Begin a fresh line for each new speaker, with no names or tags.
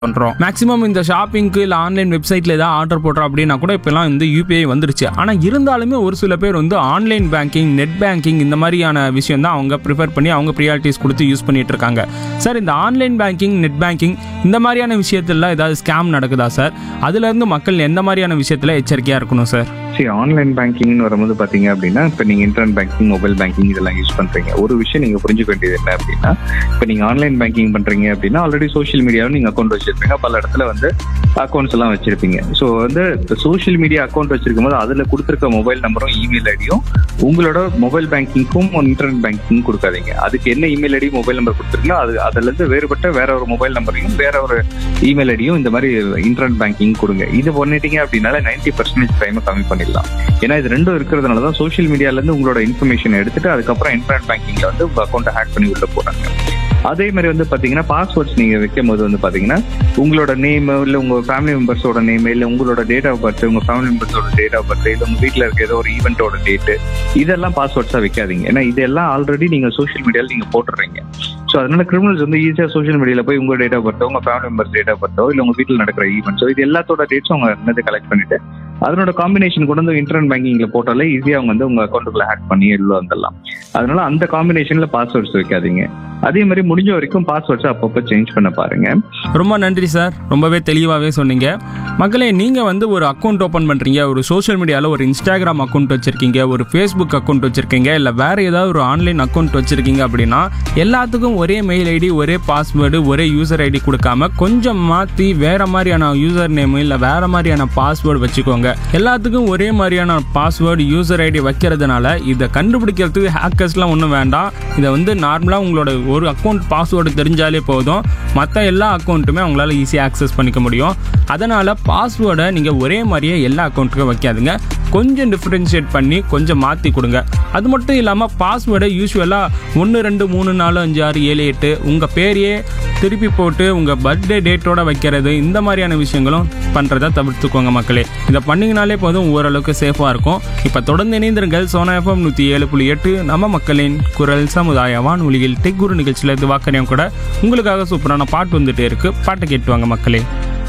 பண்ணுறோம் மேக்ஸிமம் இந்த ஷாப்பிங்க்கு இல்லை ஆன்லைன் வெப்சைட்டில் ஏதாவது ஆர்டர் போடுறோம் அப்படின்னா கூட இப்போலாம் வந்து யூபிஐ வந்துருச்சு ஆனால் இருந்தாலுமே ஒரு சில பேர் வந்து ஆன்லைன் பேங்கிங் நெட் பேங்கிங் இந்த மாதிரியான விஷயம் தான் அவங்க ப்ரிஃபர் பண்ணி அவங்க ப்ரியாரிட்டிஸ் கொடுத்து யூஸ் பண்ணிட்டு இருக்காங்க சார் இந்த ஆன்லைன் பேங்கிங் நெட் பேங்கிங் இந்த மாதிரியான விஷயத்துல ஏதாவது ஸ்கேம் நடக்குதா சார் அதுலேருந்து மக்கள் எந்த மாதிரியான விஷயத்தில் எச்சரிக்கையாக இருக்கணும் சார்
சரி ஆன்லைன் பேங்கிங்னு வரும்போது பாத்தீங்க அப்படின்னா இப்போ நீங்க இன்டர்நெட் பேங்கிங் மொபைல் பேங்கிங் இதெல்லாம் யூஸ் பண்றீங்க ஒரு விஷயம் நீங்க புரிஞ்சுக்க வேண்டியது என்ன அப்படின்னா இப்போ நீங்க ஆன்லைன் பேங்கிங் பண்றீங்க அப்படின்னா ஆல்ரெடி சோஷியல் மீடியாவில் நீங்க அக்கௌண்ட் வச்சிருப்பீங்க பல இடத்துல வந்து அக்கௌண்ட்ஸ் எல்லாம் வச்சிருப்பீங்க ஸோ வந்து சோஷியல் மீடியா அக்கௌண்ட் வச்சிருக்கும் போது அதுல கொடுத்துருக்க மொபைல் நம்பரும் இமெயில் ஐடியும் உங்களோட மொபைல் பேங்கிங்க்கும் இன்டர்நெட் பேங்கிங் கொடுக்காதீங்க அதுக்கு என்ன இமெயில் ஐடி மொபைல் நம்பர் கொடுத்துருக்கீங்களோ அது அதுல இருந்து வேறுபட்ட வேற ஒரு மொபைல் நம்பரையும் வேற ஒரு இமெயில் ஐடியும் இந்த மாதிரி இன்டர்நெட் பேங்கிங் கொடுங்க இது பண்ணிட்டீங்க அப்படின்னால நைன்டி பர்சன்டேஜ் டைமை கம்மி பண்ணிடலாம் ஏன்னா இது ரெண்டும் இருக்கிறதுனால தான் சோஷியல் மீடியால இருந்து உங்களோட இன்ஃபர்மேஷன் எடுத்துட்டு அதுக்கப்புறம் இன்டர்நெட் பேங்கிங்ல வந்து உங்க அக்கௌண்ட்டை ஹேக் பண்ணி உள்ள போறாங்க அதே மாதிரி வந்து பாத்தீங்கன்னா பாஸ்வேர்ட்ஸ் நீங்க வைக்கும் போது வந்து பாத்தீங்கன்னா உங்களோட நேம் இல்ல உங்க ஃபேமிலி மெம்பர்ஸோட நேம் இல்ல உங்களோட டேட் ஆஃப் பர்த் உங்க ஃபேமிலி மெம்பர்ஸோட டேட் ஆஃப் பர்த் இல்ல உங்க வீட்ல இருக்க ஏதோ ஒரு ஈவெண்ட்டோட டேட் இதெல்லாம் பாஸ்வேர்ட்ஸா வைக்காதீங்க ஏன்னா இதெல்லாம் ஆல்ரெடி நீங்க சோஷியல் மீடியால நீங்க போட்டுறீங்க ஸோ அதனால கிரிமினல்ஸ் வந்து ஈஸியா சோஷியல் மீடியால போய் உங்க டேட் ஆஃப் பர்த்தோ உங்க ஃபேமிலி மெம்பர்ஸ் டேட் ஆஃப் பர்த்தோ இல்ல உங்க வீட்டில் நடக்கிற ஈவெண்ட்ஸோ இது எல்லாத்தோட டேட்ஸும் அவங்க என்னது கலெக்ட் பண்ணிட்டு அதனோட காம்பினேஷன் கொண்டு வந்து இன்டர்நெட் பேங்கிங்ல போட்டாலே ஈஸியா அவங்க வந்து உங்க அக்கௌண்ட்டுக்குள்ள ஹேக் பண்ணி உள்ள வந்துடலாம் அதனால அந்த காம்பினேஷன்ல பாஸ்வேர்ட்ஸ் வைக்காதீங்க அதே மாதிரி முடிஞ்ச வரைக்கும் பாஸ்வேர்ட்ஸ் அப்பப்போ சேஞ்ச் பண்ண பாருங்க
ரொம்ப நன்றி சார் ரொம்பவே தெளிவாகவே சொன்னீங்க மக்களே நீங்கள் வந்து ஒரு அக்கௌண்ட் ஓப்பன் பண்ணுறீங்க ஒரு சோஷியல் மீடியாவில் ஒரு இன்ஸ்டாகிராம் அக்கௌண்ட் வச்சுருக்கீங்க ஒரு ஃபேஸ்புக் அக்கௌண்ட் வச்சுருக்கீங்க இல்லை வேறு ஏதாவது ஒரு ஆன்லைன் அக்கௌண்ட் வச்சுருக்கீங்க அப்படின்னா எல்லாத்துக்கும் ஒரே மெயில் ஐடி ஒரே பாஸ்வேர்டு ஒரே யூசர் ஐடி கொடுக்காம கொஞ்சம் மாற்றி வேறு மாதிரியான யூசர் நேம் இல்லை வேறு மாதிரியான பாஸ்வேர்டு வச்சுக்கோங்க எல்லாத்துக்கும் ஒரே மாதிரியான பாஸ்வேர்டு யூசர் ஐடி வைக்கிறதுனால இதை கண்டுபிடிக்கிறதுக்கு ஹேக்கர்ஸ்லாம் ஒன்றும் வேண்டாம் இதை வந்து நார்மலாக உங்களோட ஒரு அக்கௌண்ட் பாஸ்வேர்டு தெரிஞ்சாலே போதும் மற்ற எல்லா அக்கௌண்ட்டுமே அவங்களால ஈஸியாக ஆக்சஸ் பண்ணிக்க முடியும் அதனால் பாஸ்வேர்டை நீங்கள் ஒரே மாதிரியே எல்லா அக்கௌண்ட்டுக்கும் வைக்காதுங்க கொஞ்சம் டிஃப்ரென்ஷியேட் பண்ணி கொஞ்சம் மாற்றி கொடுங்க அது மட்டும் இல்லாமல் பாஸ்வேர்டை யூஸ்வலாக ஒன்று ரெண்டு மூணு நாலு அஞ்சு ஆறு ஏழு எட்டு உங்கள் பேரையே திருப்பி போட்டு உங்கள் பர்த்டே டேட்டோட வைக்கிறது இந்த மாதிரியான விஷயங்களும் பண்ணுறத தவிர்த்துக்கோங்க மக்களே இதை பண்ணிங்கனாலே போதும் ஓரளவுக்கு சேஃபாக இருக்கும் இப்போ தொடர்ந்து இணைந்திருங்கள் சோனா எஃப்எம் நூற்றி ஏழு புள்ளி எட்டு நம்ம மக்களின் குரல் சமுதாய வானொலியில் டெக் குரு நிகழ்ச்சியில் இது வாக்கறியம் கூட உங்களுக்காக சூப்பரான பாட்டு வந்துட்டே இருக்கு பாட்டை கேட்டு வாங்க மக்களே